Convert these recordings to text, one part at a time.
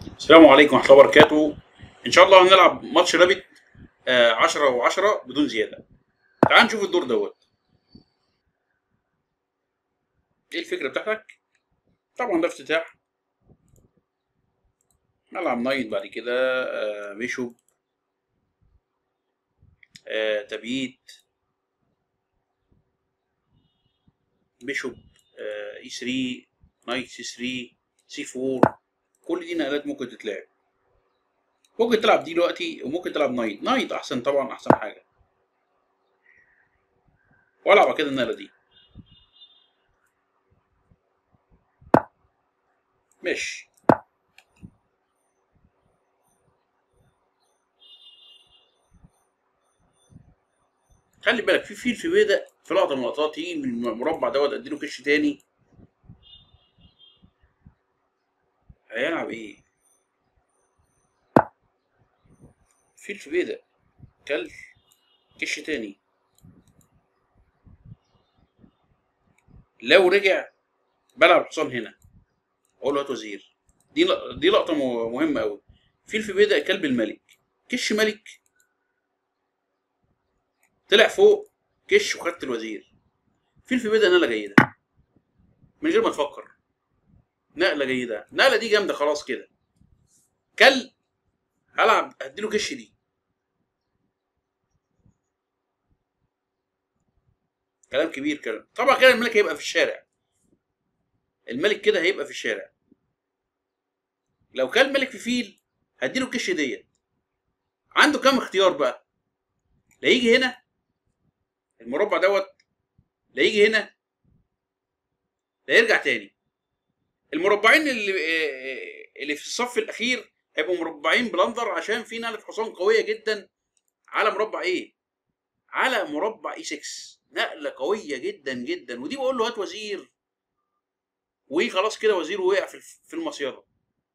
السلام عليكم ورحمه الله وبركاته ان شاء الله هنلعب ماتش رابط 10 و10 بدون زياده تعال نشوف الدور دوت ايه الفكره بتاعتك طبعا ده افتتاح نلعب نايت بعد كده آه بيشوب آه تبييت بيشوب آه اي 3 نايت سي 3 سي 4 كل دي نقلات ممكن تتلعب ممكن تلعب دي دلوقتي وممكن تلعب نايت نايت احسن طبعا احسن حاجه والعب بعد كده النقله دي ماشي خلي بالك في فيل في بيدق في لقطه من اللقطات يجي من المربع دوت اديله كش تاني هيلعب ايه فيل في بيدق كل كش تاني لو رجع بلعب حصان هنا اقول له هات وزير دي لق- دي لقطه م- مهمه قوي فيل في بيدق كلب الملك كش ملك طلع فوق كش وخدت الوزير فيل في بيدق نقله جيده من غير ما تفكر نقله جيده النقله دي جامده خلاص كده كل هلعب هديله كش دي كلام كبير كلام طبعا كده الملك هيبقى في الشارع الملك كده هيبقى في الشارع لو كان ملك في فيل هديله الكش ديت عنده كام اختيار بقى لا يجي هنا المربع دوت لا يجي هنا لا يرجع تاني المربعين اللي اللي في الصف الاخير هيبقوا مربعين بلندر عشان في نقله حصان قويه جدا على مربع ايه على مربع اي 6 نقله قويه جدا جدا ودي بقول له هات وزير وخلاص كده وزير وقع في في المصيده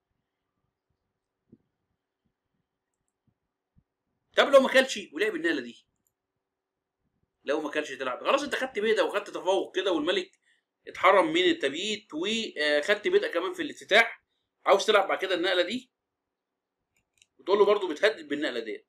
طب لو ما كلش ولعب النقله دي لو ما كلش تلعب خلاص انت خدت بيدق وخدت تفوق كده والملك اتحرم من التبييت وخدت بدء كمان في الافتتاح عاوز تلعب بعد كده النقله دي وتقول له برضه بتهدد بالنقله ديت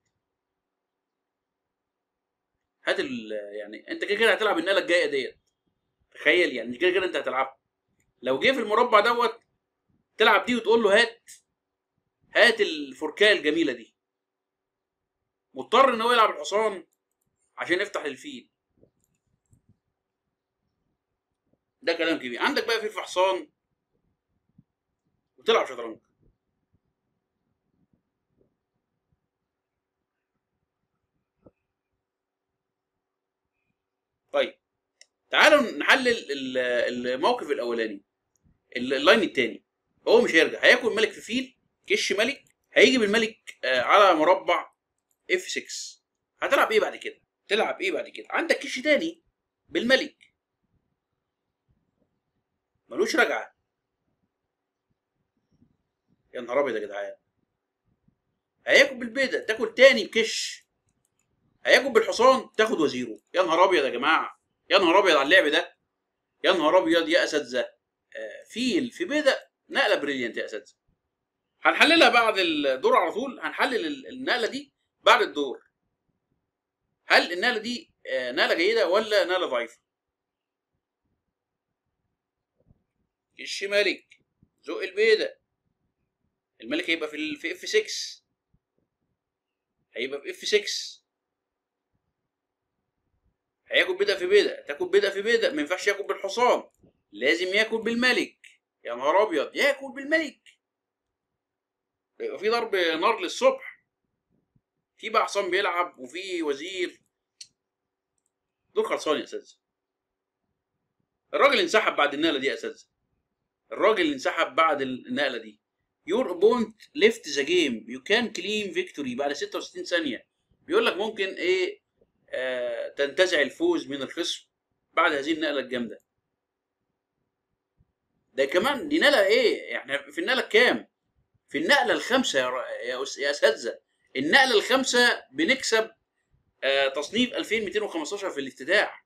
هات ال يعني انت كده كده هتلعب النقله الجايه ديت تخيل يعني كده كده انت هتلعبها لو جه في المربع دوت تلعب دي وتقول له هات هات الفركايه الجميله دي مضطر ان هو يلعب الحصان عشان يفتح الفيل ده كلام كبير عندك بقى في حصان وتلعب شطرنج طيب تعالوا نحلل ال- الموقف الاولاني ال- اللاين التاني هو مش هيرجع هياكل ملك في فيل كش ملك هيجي بالملك آه، على مربع اف 6 هتلعب ايه بعد كده تلعب ايه بعد كده عندك كش تاني بالملك ملوش رجعه يا نهار ابيض يا جدعان هياكل بالبيضه تاكل تاني بكش هياكل بالحصان تاخد وزيره يا نهار ابيض يا جماعه يا نهار ابيض على اللعب ده يا نهار ابيض يا اساتذه آه، فيل في بيضه نقله بريليانت يا اساتذه هنحللها بعد الدور على طول هنحلل ال- النقله دي بعد الدور هل النقله دي آه، نقله جيده ولا نقله ضعيفه كش ملك زق البيضه الملك هيبقى في ال- في اف 6 هيبقى في اف 6 هياكل بيضه في بيضه تاكل بيضه في بيضه ما ينفعش ياكل بالحصان لازم ياكل بالملك يا نهار ابيض ياكل بالملك يبقى في ضرب نار للصبح في بقى حصان بيلعب وفي وزير دول خلصان يا اساتذه الراجل انسحب بعد النقله دي يا اساتذه الراجل انسحب بعد النقله دي يور اوبونت ليفت ذا جيم يو كان كليم فيكتوري بعد 66 ثانيه بيقول لك ممكن ايه آه تنتزع الفوز من الخصم بعد هذه النقله الجامده ده كمان دي نقله ايه يعني في النقله الكام في النقله الخامسه يا ر- يا أس- يا اساتذه النقله الخامسه بنكسب آه تصنيف 2215 في الافتتاح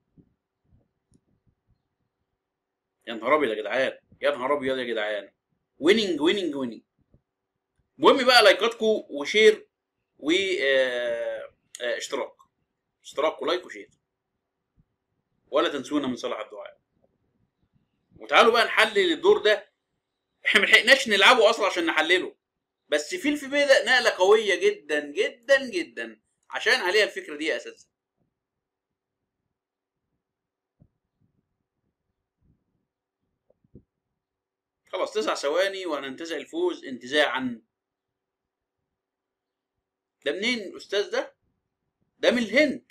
يا نهار ابيض يا جدعان يا نهار ابيض يا جدعان ويننج ويننج ويننج المهم بقى لايكاتكم وشير واشتراك اشتراك ولايك وشير ولا تنسونا من صلاح الدعاء وتعالوا بقى نحلل الدور ده احنا ملحقناش نلعبه اصلا عشان نحلله بس في الفي بدا نقله قويه جدا جدا جدا عشان عليها الفكره دي اساسا خلاص تسع ثواني وهننتزع الفوز انتزاعا ده منين الاستاذ ده ده من الهند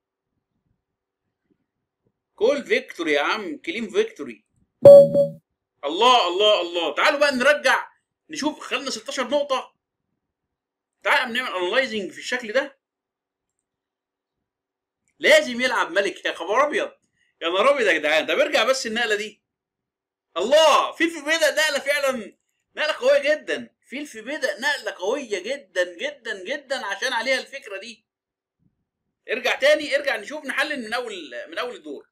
كول فيكتوري يا عم كليم فيكتوري الله الله الله تعالوا بقى نرجع نشوف خدنا 16 نقطة تعال نعمل انلايزنج في الشكل ده لازم يلعب ملك يا خبر ابيض يا نهار ابيض يا جدعان ده بيرجع بس النقلة دي الله فيلف بيدا نقلة فعلا نقلة قوية جدا فيلف بيدا نقلة قوية جدا جدا جدا عشان عليها الفكرة دي ارجع تاني ارجع نشوف نحلل من اول من اول الدور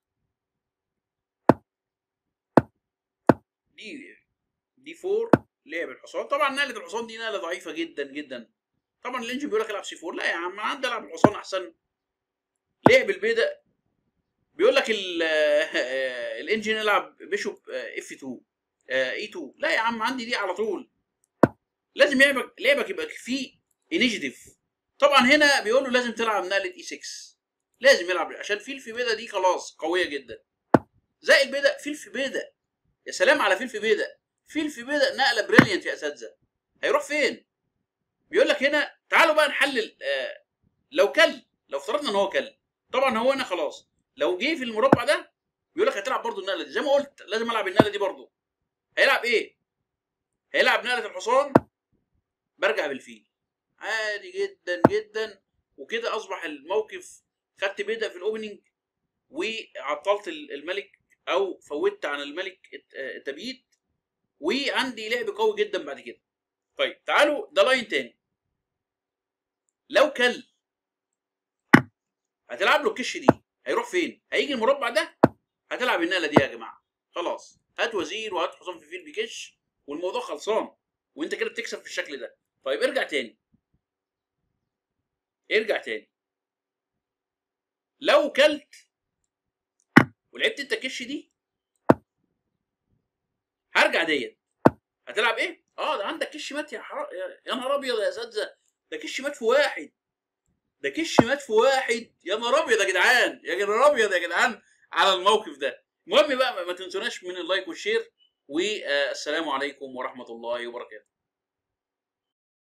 دي دي 4 لعب الحصان طبعا نقله الحصان دي نقله ضعيفه جدا جدا طبعا الانجن بيقول لك العب سي 4 لا يا عم انا عندي العب الحصان احسن لعب البيضة بيقول لك ال- آه، الانجن يلعب بيشوب اف 2 اي 2 لا يا عم عندي دي على طول لازم لعبك لعبك يبقى فيه انيشيتيف طبعا هنا بيقول له لازم تلعب نقله اي 6 لازم يلعب عشان في الفي دي خلاص قويه جدا زي البيضة في الفي بيضة يا سلام على فيل في بيضة فيل في بيضة نقله بريليانت يا اساتذه هيروح فين بيقول لك هنا تعالوا بقى نحلل آه لو كل لو افترضنا ان هو كل طبعا هو هنا خلاص لو جه في المربع ده بيقول لك هتلعب برضو النقله دي زي ما قلت لازم العب النقله دي برضو هيلعب ايه هيلعب نقله الحصان برجع بالفيل عادي جدا جدا وكده اصبح الموقف خدت بيضة في الاوبننج وعطلت الملك او فوتت عن الملك الت- آه، التبييت وعندي لعب قوي جدا بعد كده طيب تعالوا ده لاين تاني لو كل هتلعب له الكش دي هيروح فين هيجي المربع ده هتلعب النقله دي يا جماعه خلاص هات وزير وهات حصان في فيل بيكش والموضوع خلصان وانت كده بتكسب في الشكل ده طيب ارجع تاني ارجع تاني لو كلت ولعبت انت الكش دي هرجع ديت هتلعب ايه؟ اه ده عندك كش مات يا حرا... يا- يا نهار ابيض يا اساتذه ده كش مات في واحد ده كش مات في واحد يا نهار ابيض يا جدعان يا نهار ابيض يا جدعان على الموقف ده المهم بقى ما- ما تنسوناش من اللايك والشير والسلام عليكم ورحمه الله وبركاته